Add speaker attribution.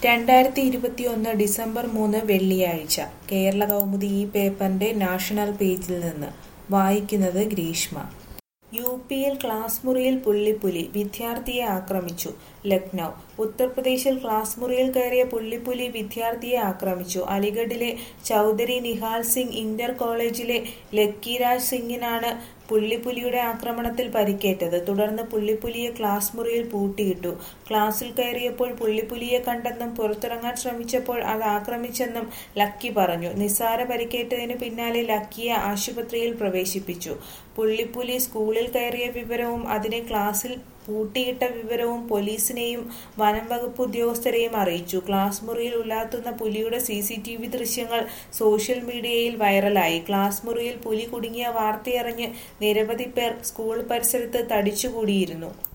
Speaker 1: രണ്ടായിരത്തി ഇരുപത്തിയൊന്ന് ഡിസംബർ മൂന്ന് വെള്ളിയാഴ്ച കേരള കൗമുദി ഈ പേപ്പറിന്റെ നാഷണൽ പേജിൽ നിന്ന് വായിക്കുന്നത് ഗ്രീഷ്മ യു പിയിൽ ക്ലാസ് മുറിയിൽ പുള്ളിപ്പുലി വിദ്യാർത്ഥിയെ ആക്രമിച്ചു ലക്നൗ ഉത്തർപ്രദേശിൽ ക്ലാസ് മുറിയിൽ കയറിയ പുള്ളിപ്പുലി വിദ്യാർത്ഥിയെ ആക്രമിച്ചു അലിഗഡിലെ ചൌധരി നിഹാൽ സിംഗ് ഇന്റർ കോളേജിലെ ലക്കിരാജ് സിംഗിനാണ് പുള്ളിപ്പുലിയുടെ ആക്രമണത്തിൽ പരിക്കേറ്റത് തുടർന്ന് പുള്ളിപ്പുലിയെ ക്ലാസ് മുറിയിൽ പൂട്ടിയിട്ടു ക്ലാസ്സിൽ കയറിയപ്പോൾ പുള്ളിപ്പുലിയെ കണ്ടെന്നും പുറത്തിറങ്ങാൻ ശ്രമിച്ചപ്പോൾ അത് ആക്രമിച്ചെന്നും ലക്കി പറഞ്ഞു നിസ്സാര പരിക്കേറ്റതിനു പിന്നാലെ ലക്കിയെ ആശുപത്രിയിൽ പ്രവേശിപ്പിച്ചു പുള്ളിപ്പുലി സ്കൂളിൽ കയറിയ വിവരവും അതിനെ ക്ലാസ്സിൽ പൂട്ടിയിട്ട വിവരവും പോലീസിനെയും വനം വകുപ്പ് ഉദ്യോഗസ്ഥരെയും അറിയിച്ചു ക്ലാസ് മുറിയിൽ ഉലാത്തുന്ന പുലിയുടെ സി സി ടി വി ദൃശ്യങ്ങൾ സോഷ്യൽ മീഡിയയിൽ വൈറലായി ക്ലാസ് മുറിയിൽ പുലി കുടുങ്ങിയ വാർത്തയറിഞ്ഞ് നിരവധി പേർ സ്കൂൾ പരിസരത്ത് തടിച്ചുകൂടിയിരുന്നു